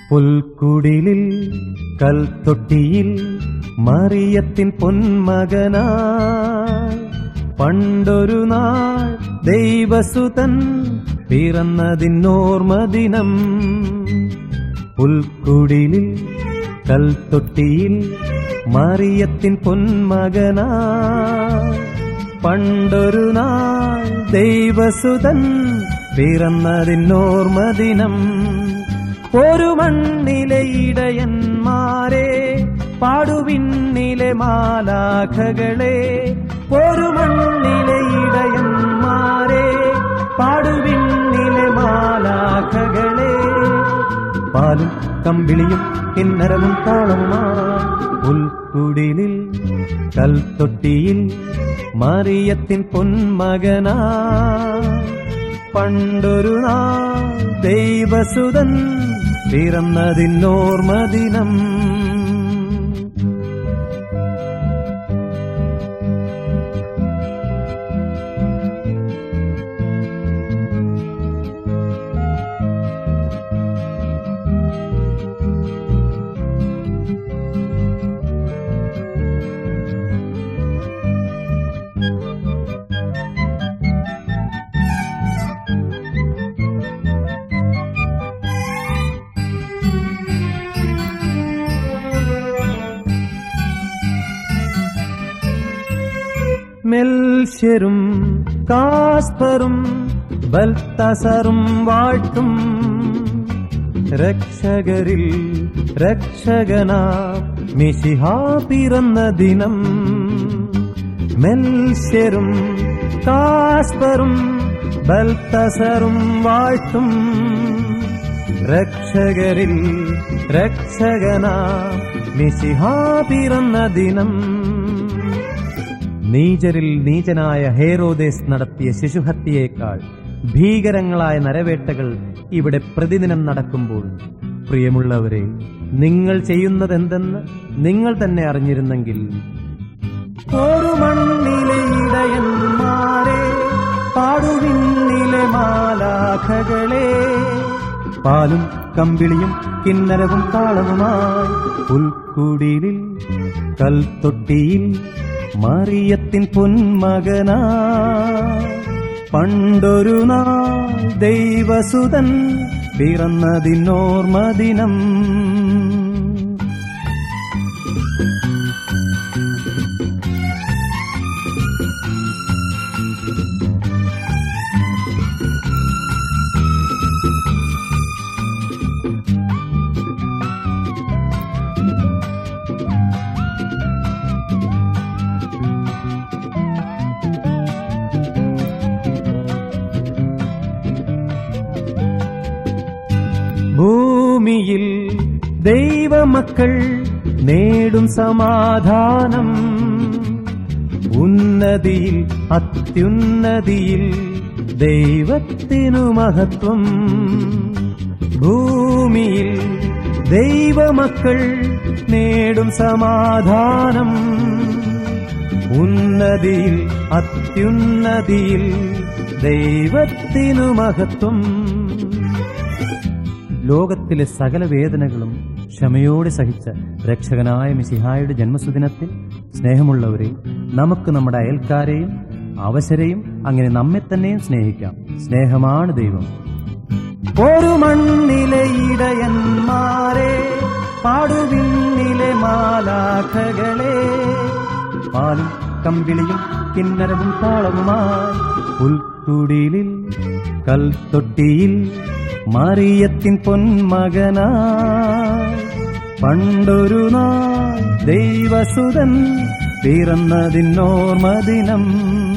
പുൽക്കുടിലിൽ കൽത്തൊട്ടിയിൽ മറിയത്തിൻ പൊന്മകനായി പണ്ടൊരു നാൾ ദൈവസുതൻ പിറന്നതിനോർമദിനം പുൽക്കുടിലിൽ കൽത്തൊട്ടിയിൽ മറിയത്തിൻ പൊന്മകനായി പണ്ടൊരു നാൾ ദൈവസുതൻ പിറന്നതിനോർമദിനം ഒരു മണ്ണിലെ ഇടയന്മാരെ പാടുവിണ്ണിലെ മാലാഖകളെ ഒരു മണ്ണിലെ ഇടയന്മാരെ പാടുവിണ്ണിലെ മാലാഖകളെ പാലും കമ്പിളിയും കിന്നരവും താളവുമാ ഉൾക്കുടിലിൽ കൽത്തൊട്ടിയിൽ മറിയത്തിൻ പൊന്മകനാ പണ്ടൊരു നാൾ ദൈവസുതൻ പിറന്നതിനോർമദിനം മെൽഷ്യരും കാസ്പറും ബൽത്തസറും വാഴ്ത്തും രക്ഷകരിൽ രക്ഷകനാ മിശിഹാ പിറന്ന ദിനം മെൽഷ്യരും കാസ്പറും ബൽത്തസറും വാഴ്ത്തും രക്ഷകരിൽ രക്ഷകനാ മിശിഹാ പിറന്ന ദിനം നീചരിൽ നീചനായ ഹേറോദേസ് നടത്തിയ ശിശുഹത്യയേക്കാൾ ഭീകരങ്ങളായ നരവേട്ടകൾ ഇവിടെ പ്രതിദിനം നടക്കുമ്പോൾ പ്രിയമുള്ളവരെ നിങ്ങൾ ചെയ്യുന്നതെന്തെന്ന് നിങ്ങൾ തന്നെ അറിഞ്ഞിരുന്നെങ്കിൽ ഒരു മണ്ണിലെ ഇടയന്മാരെ പാടുവിണ്ണിലെ മാലാഖകളെ പാലും കമ്പിളിയും കിന്നരവും താളവുമായി പുൽക്കുടിലിൽ കൽത്തൊട്ടിയിൽ മറിയത്തിൻ പൊന്മകനാ പണ്ടൊരു നാൾ ദൈവസുതൻ പിറന്നതിനോർമദിനം ഭൂമിയിൽ ദൈവമക്കൾ നേടും സമാധാനം ഉന്നതിയിൽ അത്യുന്നതിയിൽ ദൈവത്തിനു മഹത്വം ഭൂമിയിൽ ദൈവമക്കൾ നേടും സമാധാനം ഉന്നതിയിൽ അത്യുന്നതിയിൽ ദൈവത്തിനു മഹത്വം ലോകത്തിലെ സകല വേദനകളും ക്ഷമയോടെ സഹിച്ച രക്ഷകനായ മിസിഹായുടെ ജന്മസുദിനത്തിൽ സ്നേഹമുള്ളവരെ നമുക്ക് നമ്മുടെ അയൽക്കാരെയും അവസരെയും അങ്ങനെ നമ്മെ തന്നെയും സ്നേഹിക്കാം സ്നേഹമാണ് ദൈവം ഒരു മണ്ണിലെ ഇടയന്മാരെ പാടുവിണ്ണിലെ മാലാഖകളെ പാലും കമ്പിളിയും കിന്നരവും താളവുമായി പുൽക്കുടിലിൽ കൽത്തൊട്ടിയിൽ മറിയത്തിൻ പൊന്മകനാ പണ്ടൊരു നാൾ ദൈവസുതൻ പിറന്നതിനോർമദിനം